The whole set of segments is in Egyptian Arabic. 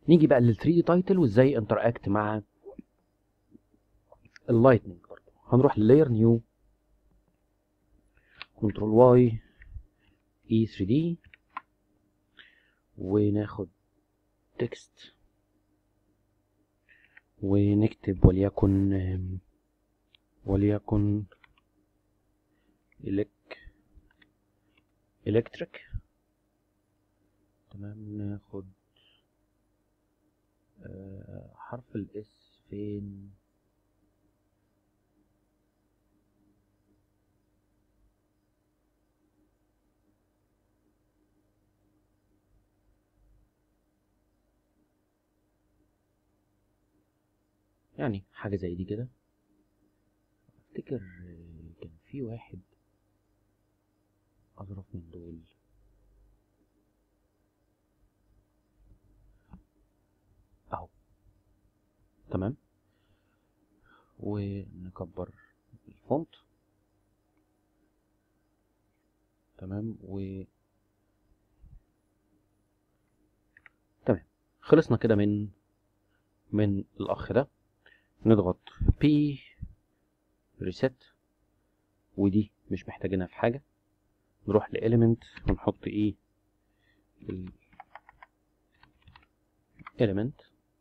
نيجي بقى لل 3 تايتل وازاي انتراكت مع اللايتنينج برضه هنروح للاير نيو كنترول واي اي 3 دي وناخد تكست ونكتب وليكن آم، وليكن إلك إلكتريك تمام ناخد آه، حرف الاس فين يعني حاجة زي دي كده افتكر آه، كان في واحد اظرف من دول اهو تمام ونكبر الفونت تمام و تمام خلصنا كده من من الاخ ده نضغط P reset ودي مش محتاجينها في حاجة نروح لإليمنت ونحط ايه ال element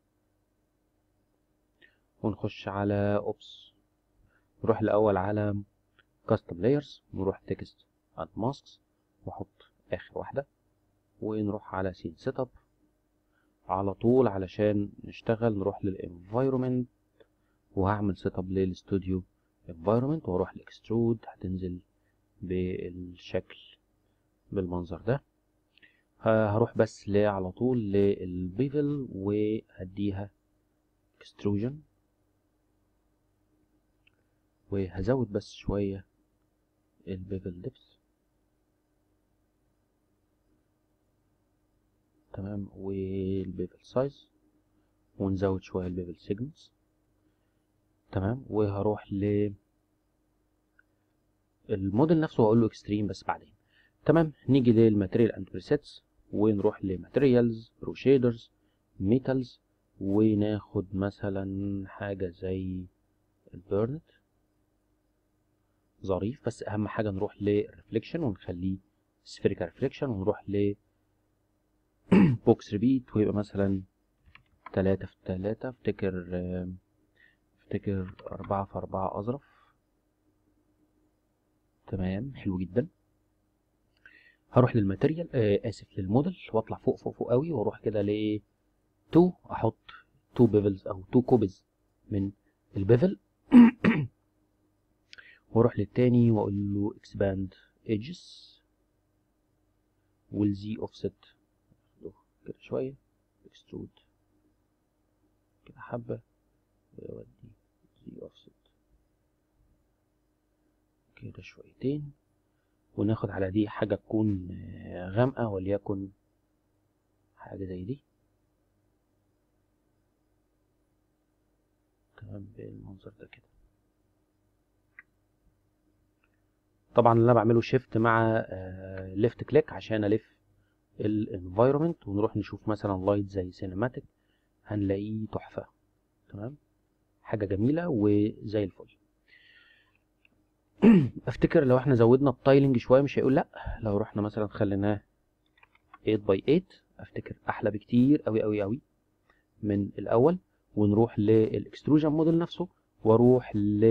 ونخش على اوبس نروح الأول على custom layers ونروح text and masks واحط آخر واحدة ونروح على scene setup على طول علشان نشتغل نروح للانفايرومنت وهعمل سيت اب للاستوديو انفايرومنت واروح لاكسترود هتنزل بالشكل بالمنظر ده ه- هروح بس ل- على طول للبيفل وهديها اكستروجن وهزود بس شوية البيفل ديبس تمام والبيفل سايز ونزود شوية البيفل سيجمنتس تمام وهروح ل الموديل نفسه هقول له اكستريم بس بعدين تمام نيجي للماتيريال اند بريسيتس ونروح لماتيريالز رو شيدرز ميتالز وناخد مثلا حاجة زي البيرنت ظريف بس اهم حاجة نروح للريفليكشن ونخليه سفيريكال ريفليكشن ونروح ل بوكس ريبيت ويبقى مثلا تلاتة في تلاتة افتكر آم، افتكر أربعة في أربعة أظرف تمام حلو جدا هروح للماتيريال آه آسف للموديل وأطلع فوق فوق فوق قوي وأروح كده ل 2 أحط 2 بيفلز أو 2 كوبز من البيفل وأروح للتاني وأقول له expand edges والزي offset كده شوية extrude كده حبة وأودي زي offset كده شويتين وناخد على دي حاجة تكون آه، غامقة وليكن حاجة زي دي تمام بالمنظر ده كده طبعا اللي انا بعمله شيفت مع ليفت كليك عشان الف الانفايرومنت ونروح نشوف مثلا لايت زي سينماتيك هنلاقيه تحفة تمام حاجة جميلة وزي الفل افتكر لو احنا زودنا التايلنج شوية مش هيقول لا لو رحنا مثلا خليناه 8 باي 8 افتكر احلى بكتير قوي قوي قوي من الاول ونروح للاكستروجن موديل نفسه واروح ل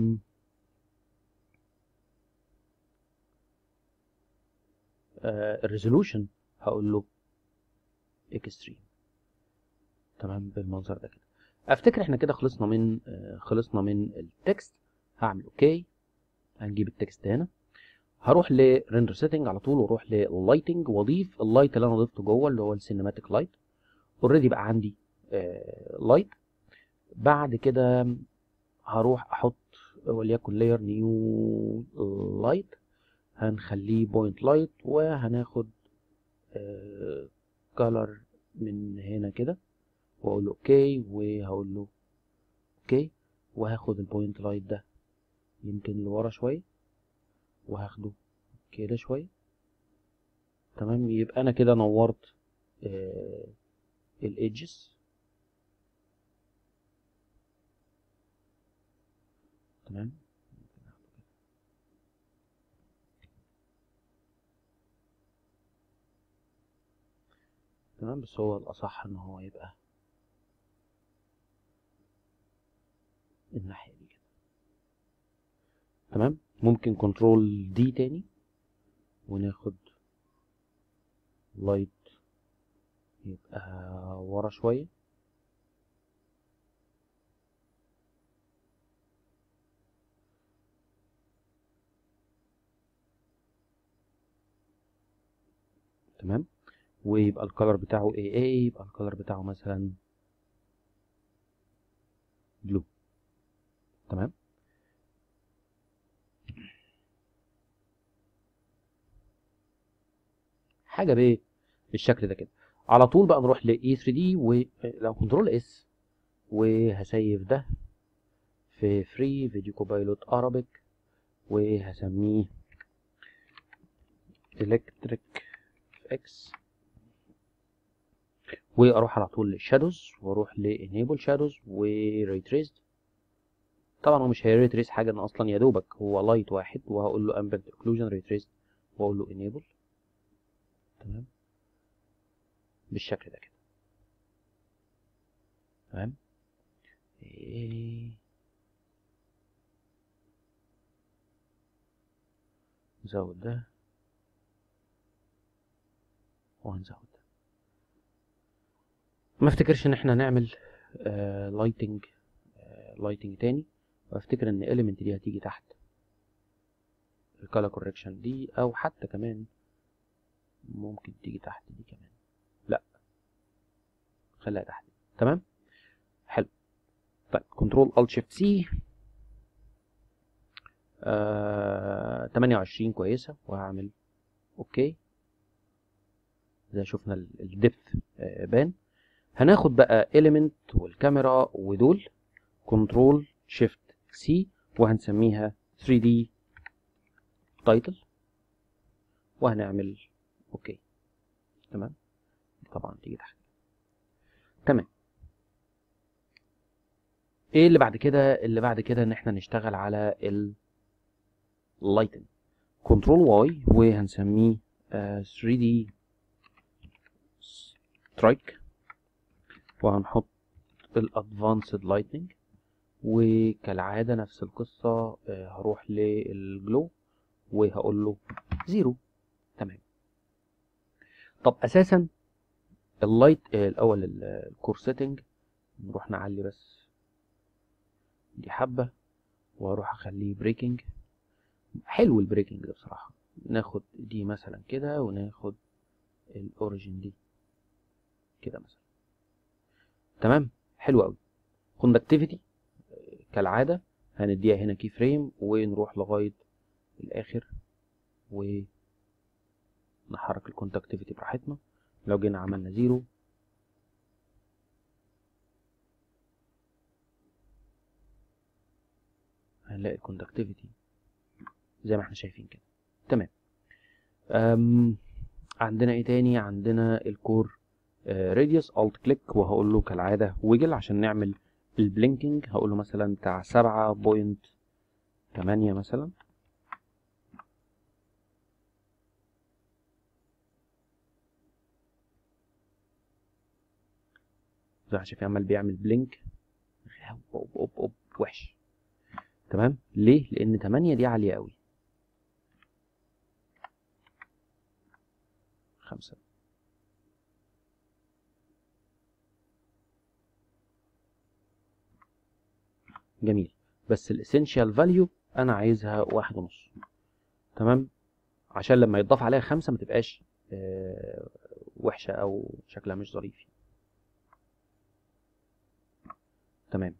الريزولوشن هقول له اكستريم تمام بالمنظر ده كده افتكر احنا كده خلصنا من آه، خلصنا من التكست هعمل اوكي هنجيب التكست هنا هروح لريندر سيتنج على طول واروح لللايتنج واضيف اللايت اللي انا ضفته جوه اللي هو السينماتيك لايت اوريدي بقى عندي لايت بعد كده هروح احط وليكن لاير نيو لايت هنخليه بوينت لايت وهناخد كولر من هنا كده واقول له اوكي وهقول له اوكي وهاخد البوينت لايت ده يمكن لورا شويه وهاخده كده شويه تمام يبقى انا كده نورت آه، الايدجز تمام تمام بس هو الأصح إن هو يبقى الناحية دي كده تمام ممكن كنترول دي تاني وناخد لايت يبقى ورا شوية تمام ويبقى الكالر بتاعه ايه ايه يبقى الكالر بتاعه مثلا بلو تمام حاجه بايه بالشكل ده كده على طول بقى نروح ل E3D ولو كنترول اس وهسيف ده في فري فيديو كوبايلوت ارابيك وهسميه الكتريك اكس واروح على طول للشادوز واروح لانيبل شادوز وري تريسد طبعا هو مش هيري تريس حاجه ان اصلا يا دوبك هو لايت واحد وهقول له امبنت اوكلوجن ري تريسد واقول له انيبل تمام بالشكل ده كده تمام إيه. نزود ده وهنزود ده ما افتكرش ان احنا نعمل لايتنج لايتنج تاني وافتكر ان element دي هتيجي تحت الكالر كوركشن دي او حتى كمان ممكن تيجي تحت دي كمان لا خليها تحت تمام حلو طيب كنترول الت شيفت سي آه 28 كويسه وهعمل اوكي زي شفنا الدبث آه بان هناخد بقى element والكاميرا ودول كنترول شيفت سي وهنسميها 3D title وهنعمل اوكي تمام طبعا تيجي تحت تمام ايه اللي بعد كده اللي بعد كده ان احنا نشتغل على ال lighten كنترول واي وهنسميه uh, 3D strike وهنحط الادفانسد لايتنج وكالعادة نفس القصة هروح للجلو وهقول له زيرو تمام طب اساسا اللايت الاول الكور سيتنج نروح نعلي بس دي حبة واروح اخليه بريكنج حلو البريكنج ده بصراحة ناخد دي مثلا كده وناخد الاوريجين دي كده مثلا تمام حلو قوي كوندكتيفيتي كالعادة هنديها هنا كي فريم ونروح لغاية الآخر ونحرك الكونتاكتيفيتي براحتنا لو جينا عملنا زيرو هنلاقي الكونتاكتيفيتي زي ما احنا شايفين كده تمام أم عندنا ايه تاني عندنا الكور راديوس الت كليك وهقول له كالعاده ويجل عشان نعمل البلينكينج هقول له مثلا بتاع سبعة بوينت تمانية مثلا زي ما شايفين عمال بيعمل بلينك اوب اوب اوب وحش تمام ليه لان تمانية دي عالية قوي خمسة جميل بس الاسينشال فاليو انا عايزها واحد ونص تمام عشان لما يتضاف عليها خمسة ما تبقاش آه وحشة او شكلها مش ظريف تمام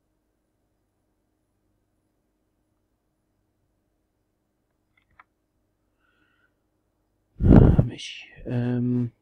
ماشي أم.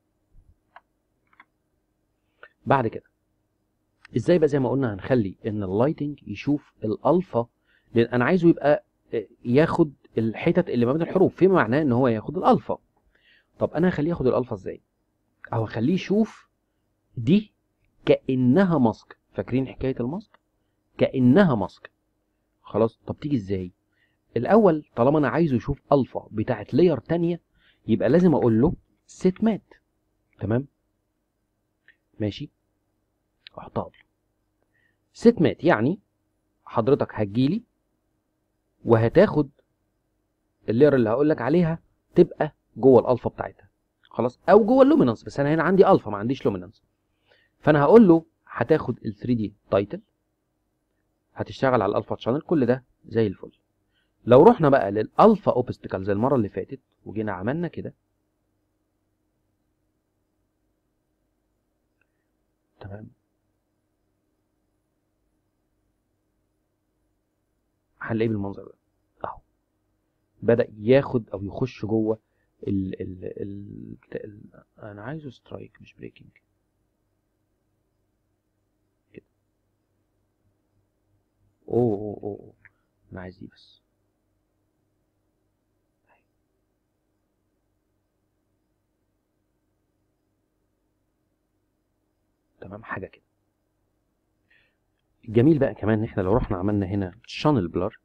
بعد كده ازاي بقى زي ما قلنا هنخلي ان اللايتنج يشوف الالفا لان انا عايزه يبقى ياخد الحتت اللي ما بين الحروف فيما معناه ان هو ياخد الالفا طب انا هخليه ياخد الالفا ازاي او هخليه يشوف دي كانها ماسك فاكرين حكايه الماسك كانها ماسك خلاص طب تيجي ازاي الاول طالما انا عايزه يشوف الفا بتاعت لاير تانية يبقى لازم اقول له سيت مات تمام ماشي احطها له سيت مات يعني حضرتك هتجيلي وهتاخد اللير اللي هقول لك عليها تبقى جوه الالفا بتاعتها خلاص او جوه اللومينانس بس انا هنا عندي الفا ما عنديش لومينانس فانا هقول له هتاخد ال 3 دي تايتل هتشتغل على الالفا شانل كل ده زي الفل لو رحنا بقى للالفا اوبستكل زي المره اللي فاتت وجينا عملنا كده تمام هنلاقيه بالمنظر ده اهو بدا ياخد او يخش جوه ال ال ال, ال انا عايزه سترايك مش بريكنج كده اوه اوه اوه أوه. انا عايز دي بس تمام حاجه كده الجميل بقى كمان ان احنا لو رحنا عملنا هنا شانل بلر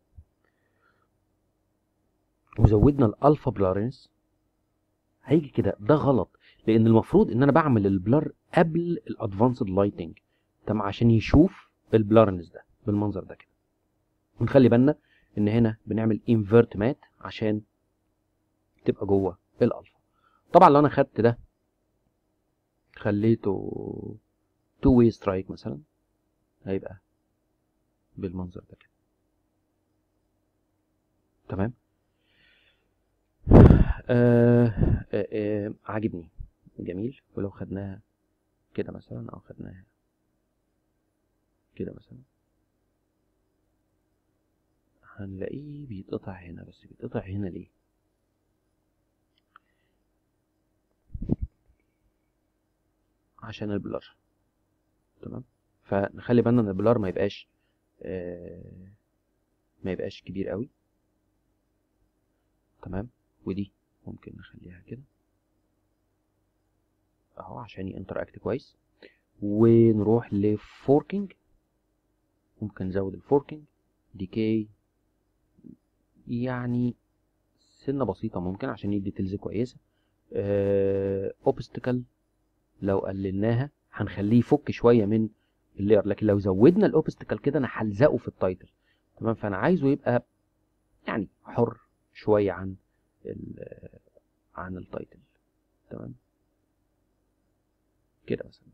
وزودنا الالفا بلارنس هيجي كده ده غلط لان المفروض ان انا بعمل البلر قبل الادفانسد لايتنج تمام عشان يشوف البلارنس ده بالمنظر ده كده ونخلي بالنا ان هنا بنعمل انفيرت مات عشان تبقى جوه الالفا طبعا لو انا خدت ده خليته تو واي سترايك مثلا هيبقى بالمنظر ده كده تمام آه آه آه عاجبني جميل ولو خدناها كده مثلا او خدناها كده مثلا هنلاقيه بيتقطع هنا بس بيتقطع هنا ليه عشان البلر تمام فنخلي بالنا ان البلار ما يبقاش آه ما يبقاش كبير قوي تمام ودي ممكن نخليها كده اهو عشان ينتراكت كويس ونروح لفوركينج ممكن نزود الفوركينج ديكي يعني سنة بسيطة ممكن عشان يدي تلز كويسة اوبستكل لو قللناها هنخليه يفك شوية من اللير لكن لو زودنا الاوبستكل كده انا هلزقه في التايتل تمام فانا عايزه يبقى يعني حر شوية عن عن التايتل تمام كده مثلا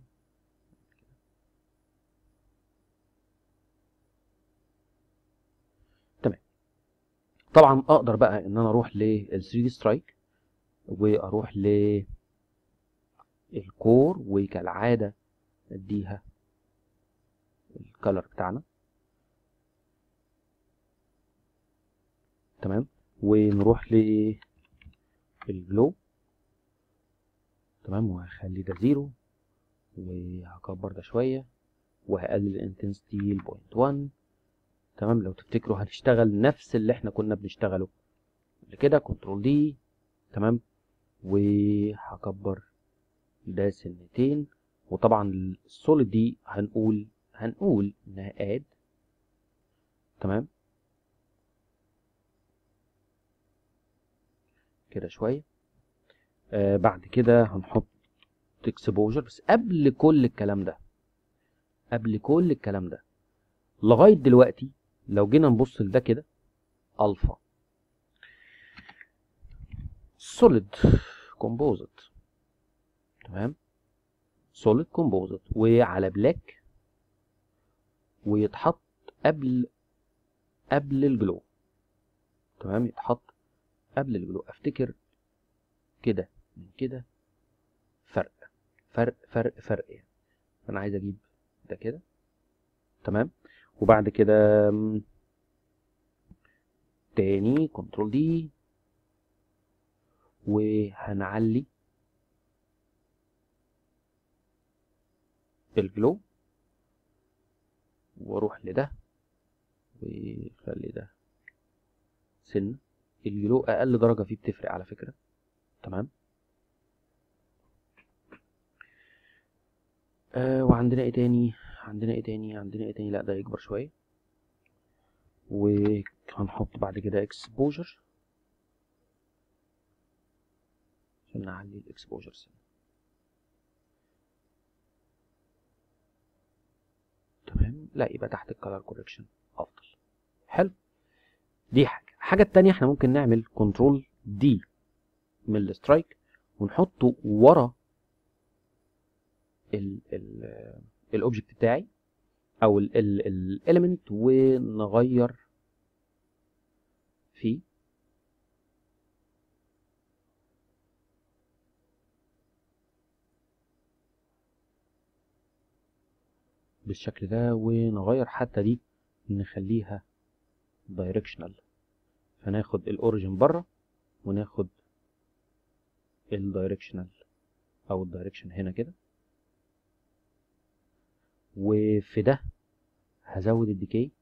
تمام طبعا اقدر بقى ان انا اروح لل 3 دي سترايك واروح ل الكور وكالعاده اديها الكالر بتاعنا تمام ونروح للجلو تمام وهخلي ده زيرو وهكبر ده شوية وهقلل الانتنسيتي لبوينت 1 تمام لو تفتكروا هنشتغل نفس اللي احنا كنا بنشتغله قبل كده كنترول دي تمام وهكبر ده سنتين وطبعا السوليد دي هنقول هنقول انها اد تمام كده شويه آه بعد كده هنحط اكسبوجر بس قبل كل الكلام ده قبل كل الكلام ده لغايه دلوقتي لو جينا نبص لده كده الفا سوليد كومبوزيت تمام سوليد كومبوزيت وعلى بلاك ويتحط قبل قبل الجلو تمام يتحط قبل الجلو افتكر كده من كده فرق فرق فرق فرق يعني انا عايز اجيب ده كده تمام وبعد كده تاني كنترول دي وهنعلي الجلو واروح لده وخلي ده سن الجلو اقل درجه فيه بتفرق على فكره تمام آه وعندنا ايه تاني عندنا ايه تاني عندنا ايه تاني لا ده يكبر شويه وهنحط بعد كده اكسبوجر عشان نعلي الاكسبوجر سنة تمام لا يبقى تحت الكالر كوركشن افضل حلو دي حاجه الحاجه التانية احنا ممكن نعمل كنترول دي من السترايك ونحطه ورا الاوبجكت بتاعي او الاليمنت ونغير فيه بالشكل ده ونغير حتى دي نخليها دايركشنال فناخد الاوريجن بره وناخد الدايركشنال او الدايركشن هنا كده وفي ده هزود الديكي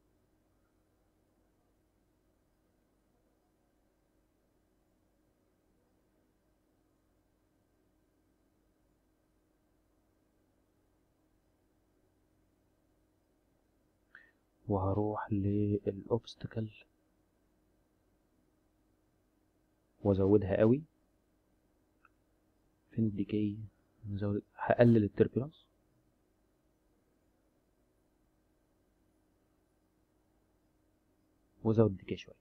وهروح للأوبستكل وازودها قوي فين الديكي نزود هقلل التربيلانس وازود الديكي شويه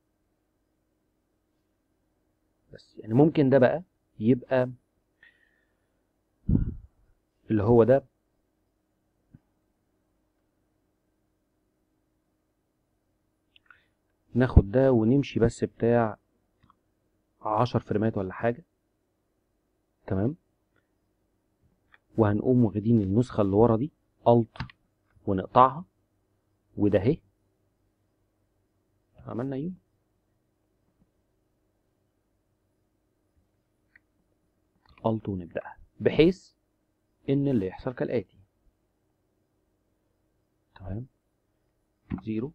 بس يعني ممكن ده بقى يبقى اللي هو ده ناخد ده ونمشي بس بتاع عشر فريمات ولا حاجة تمام وهنقوم واخدين النسخة اللي ورا دي الت ونقطعها وده اهي عملنا يو الت ونبدأها بحيث ان اللي يحصل كالآتي تمام زيرو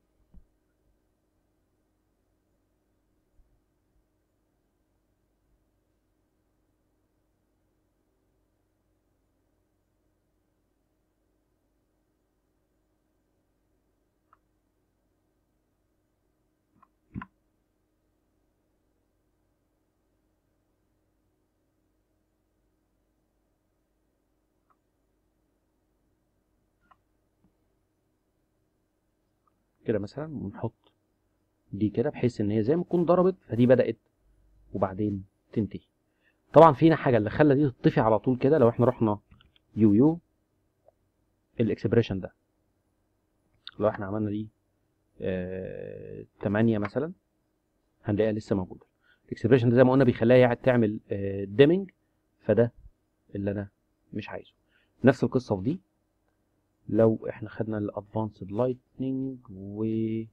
كده مثلا ونحط دي كده بحيث ان هي زي ما تكون ضربت فدي بدأت وبعدين تنتهي طبعا فينا حاجه اللي خلى دي تطفي على طول كده لو احنا رحنا يو يو الاكسبريشن ده لو احنا عملنا دي آه 8 مثلا هنلاقيها لسه موجوده الاكسبريشن ده زي ما قلنا بيخليها تعمل آه ديمنج فده اللي انا مش عايزه نفس القصه في دي لو احنا خدنا الادفانسد لايتنينج و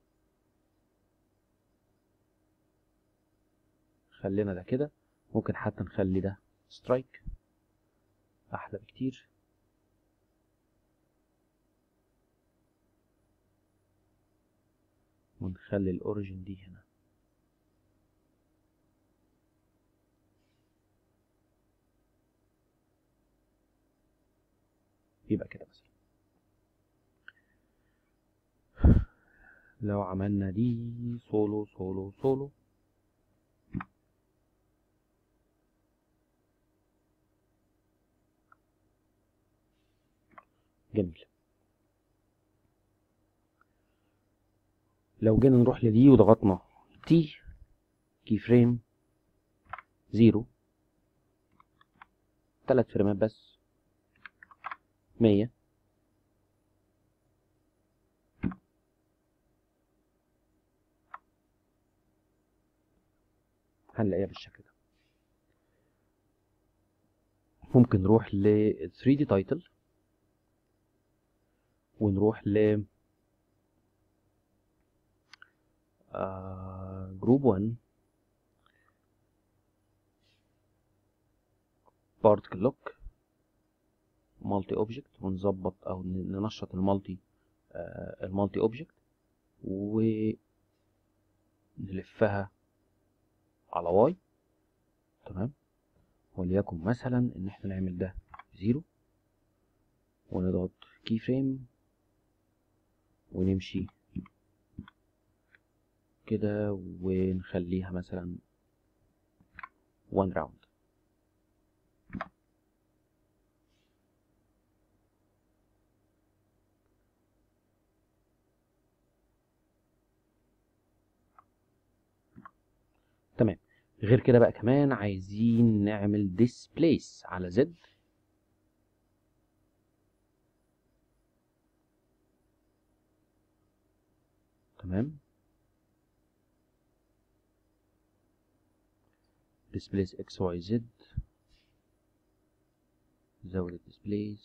خلينا ده كده ممكن حتى نخلي ده سترايك احلى بكتير ونخلي الاوريجن دي هنا يبقى كده مثلا لو عملنا دي سولو سولو سولو جميل لو جينا نروح لدي وضغطنا تي كي فريم زيرو تلات فريمات بس مية هنلاقيها بالشكل ده ممكن نروح ل 3 دي تايتل ونروح ل جروب 1 بارتكل لوك مالتي اوبجكت ونظبط او ننشط المالتي المالتي اوبجكت ونلفها على واي تمام وليكن مثلا ان احنا نعمل ده زيرو ونضغط كي فريم ونمشي كده ونخليها مثلا 1 راوند تمام غير كده بقى كمان عايزين نعمل displace على زد تمام displace x y z زود displace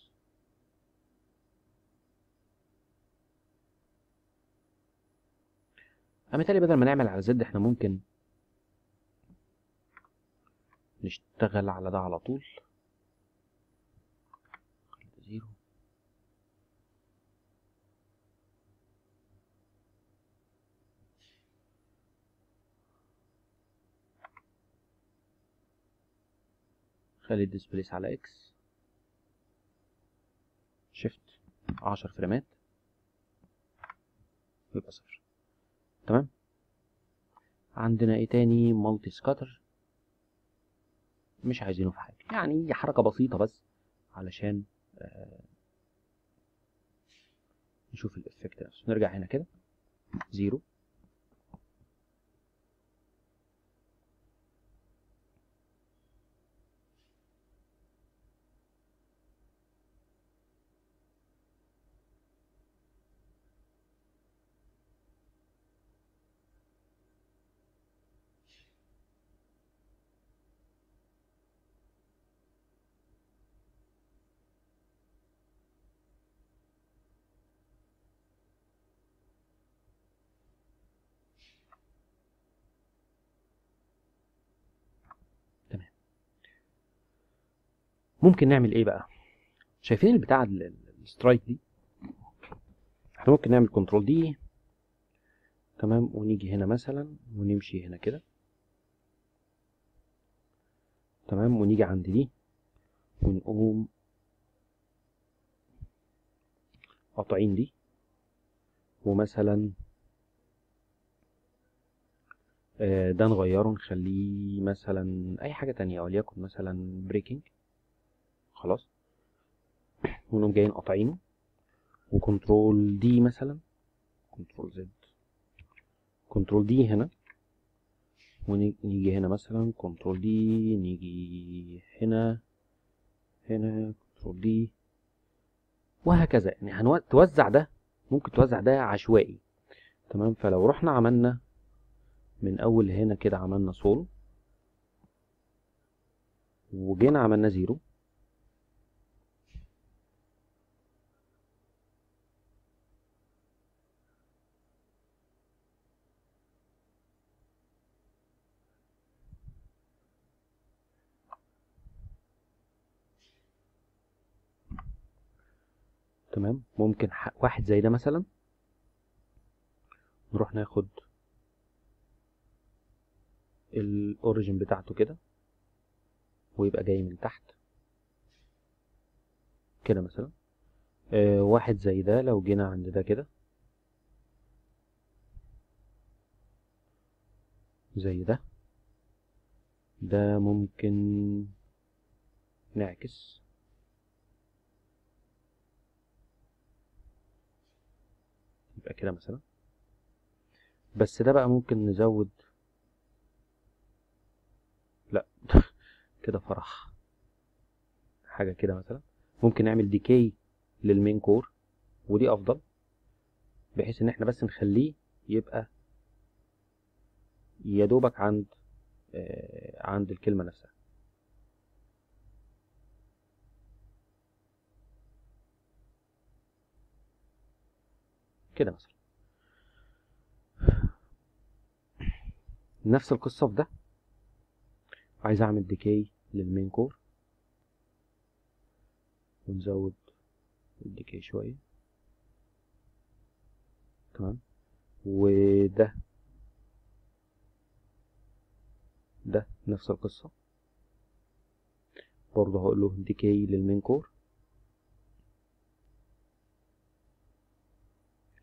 أنا متهيألي بدل ما نعمل على زد احنا ممكن نشتغل على ده على طول زيرو خلي الديسبليس على اكس شيفت عشر فريمات يبقى صفر تمام عندنا ايه تاني مالتي سكاتر مش عايزينه في حاجه يعني حركه بسيطه بس علشان آه نشوف الافكت نفسه نرجع هنا كده زيرو ممكن نعمل ايه بقى شايفين البتاع السترايك دي احنا ممكن نعمل كنترول دي تمام ونيجي هنا مثلا ونمشي هنا كده تمام ونيجي عند دي ونقوم قاطعين دي ومثلا ده نغيره نخليه مثلا اي حاجة تانية وليكن مثلا بريكنج خلاص ونقوم جايين قاطعينه وكنترول دي مثلا كنترول زد كنترول دي هنا ونيجي هنا مثلا كنترول دي نيجي هنا هنا كنترول دي وهكذا يعني هنوزع ده ممكن توزع ده عشوائي تمام فلو رحنا عملنا من اول هنا كده عملنا سولو وجينا عملنا زيرو تمام ممكن واحد زي ده مثلا نروح ناخد الاوريجن بتاعته كده ويبقى جاي من تحت كده مثلا آه واحد زي ده لو جينا عند ده كده زي ده ده ممكن نعكس يبقى كده مثلا بس ده بقى ممكن نزود لا كده فرح حاجة كده مثلا ممكن نعمل ديكي للمين كور ودي افضل بحيث ان احنا بس نخليه يبقى يا دوبك عند آه عند الكلمة نفسها كده مثلا نفس القصة في ده عايز اعمل ديكي للمين كور ونزود الديكي شوية تمام وده ده نفس القصة برضه هقول له ديكي للمين كور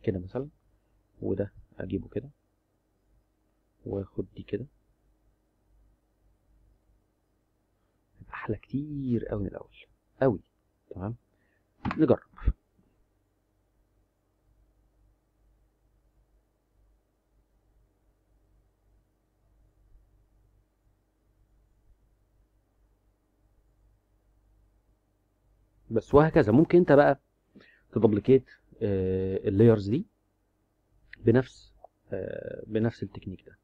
كده مثلا وده اجيبه كده واخد دي كده يبقى احلى كتير قوي من الاول قوي تمام نجرب بس وهكذا ممكن انت بقى تدبليكيت اللايرز دي بنفس آه، بنفس التكنيك ده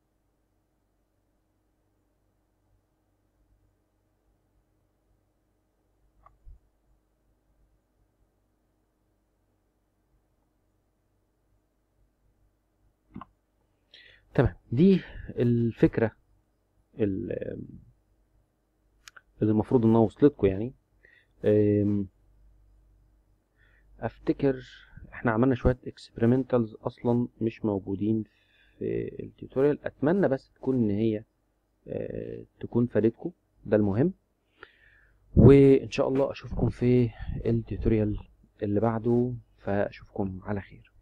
تمام دي الفكرة ال- اللي المفروض انها وصلتكم يعني أم، افتكر احنا عملنا شوية اكسبيرمنتالز اصلا مش موجودين في التيوتوريال اتمنى بس تكون ان هي آه، تكون فادتكم ده المهم وان شاء الله اشوفكم في التيوتوريال اللي بعده فاشوفكم على خير